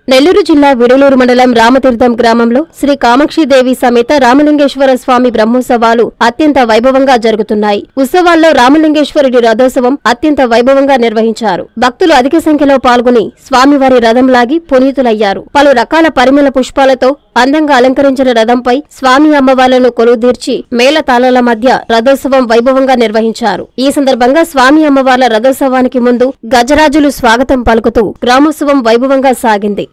నెల్లూరు జిల్లా విడలూరు మండలం రామతీర్థం గ్రామంలో శ్రీ కామాక్షిదేవి సమేత రామలింగేశ్వర స్వామి బ్రహ్మోత్సవాలు అత్యంత వైభవంగా జరుగుతున్నాయి ఉత్సవాల్లో రామలింగేశ్వరుడి రథోత్సవం అత్యంత వైభవంగా నిర్వహించారు భక్తులు అధిక సంఖ్యలో పాల్గొని స్వామివారి రథం లాగి పునీతులయ్యారు పలు రకాల పరిమళ పుష్పాలతో అందంగా అలంకరించిన రథంపై స్వామి అమ్మవార్లను కొలువుదీర్చి మేళతాళాల మధ్య రథోత్సవం వైభవంగా నిర్వహించారు ఈ సందర్భంగా స్వామి అమ్మవార్ల రథోత్సవానికి ముందు గజరాజులు స్వాగతం పలుకుతూ గ్రామోత్సవం వైభవంగా సాగింది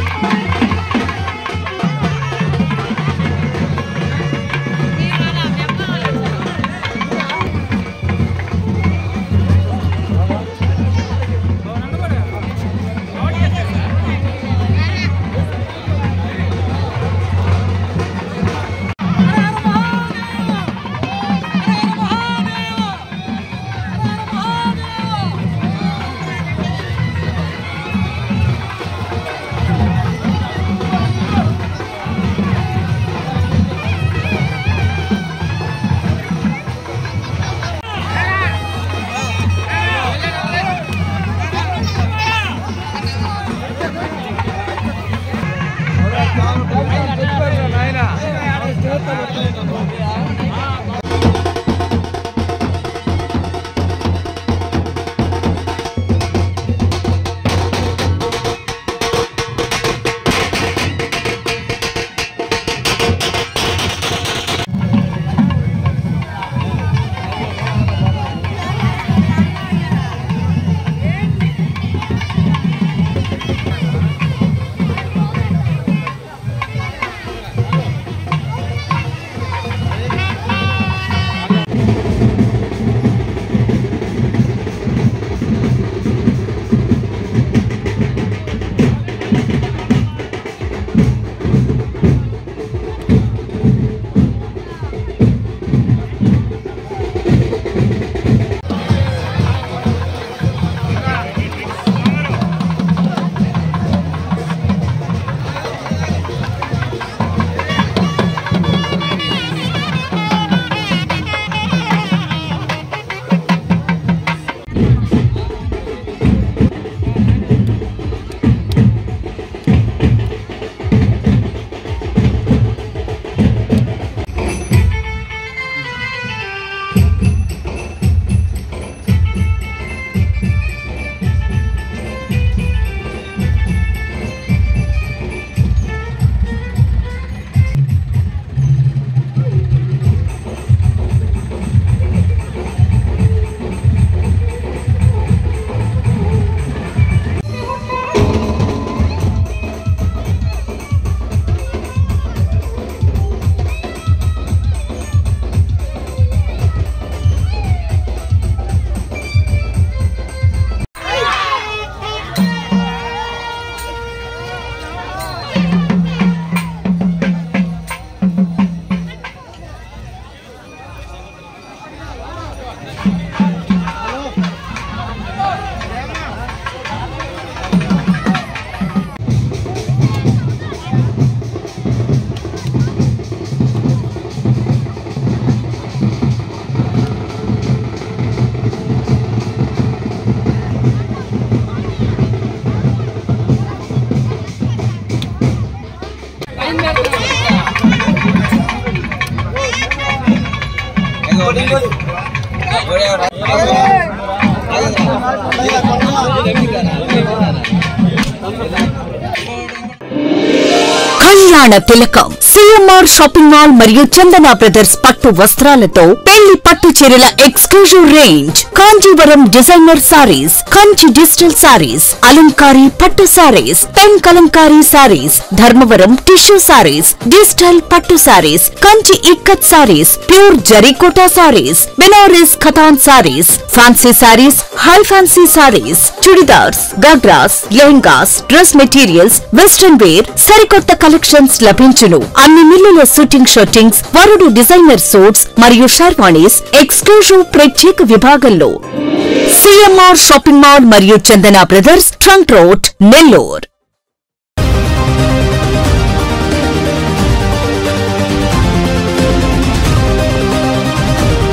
కళ్యాణ తిలకం సిఎంఆర్ షాపింగ్ మాల్ మరియు చందన బ్రదర్స్ పట్టు వస్త్రాలతో పెళ్లి పట్టు చీరల exclusive range Kanjeevaram designer sarees Kanchi digital sarees అలంకారీ పట్టు sarees pen Kalamkari sarees Dharmavaram tissue sarees digital పట్టు sarees Kanchi ikat sarees pure Zari Kota sarees Banaras Katan sarees fancy sarees high fancy sarees churidars ghagras lehengas dress materials western wear సరికొత్త కలెక్షన్స్ లభించును అన్ని మిల్లుల షూటింగ్ షర్టింగ్స్ వరుడు డిజైనర్ సూట్స్ మరియు షర్వాణీస్ ఎక్స్క్లూజివ్ ప్రత్యేక విభాగంలో సిఎంఆర్ షాపింగ్ మాల్ మరియు Chandana brothers trunk road Nellore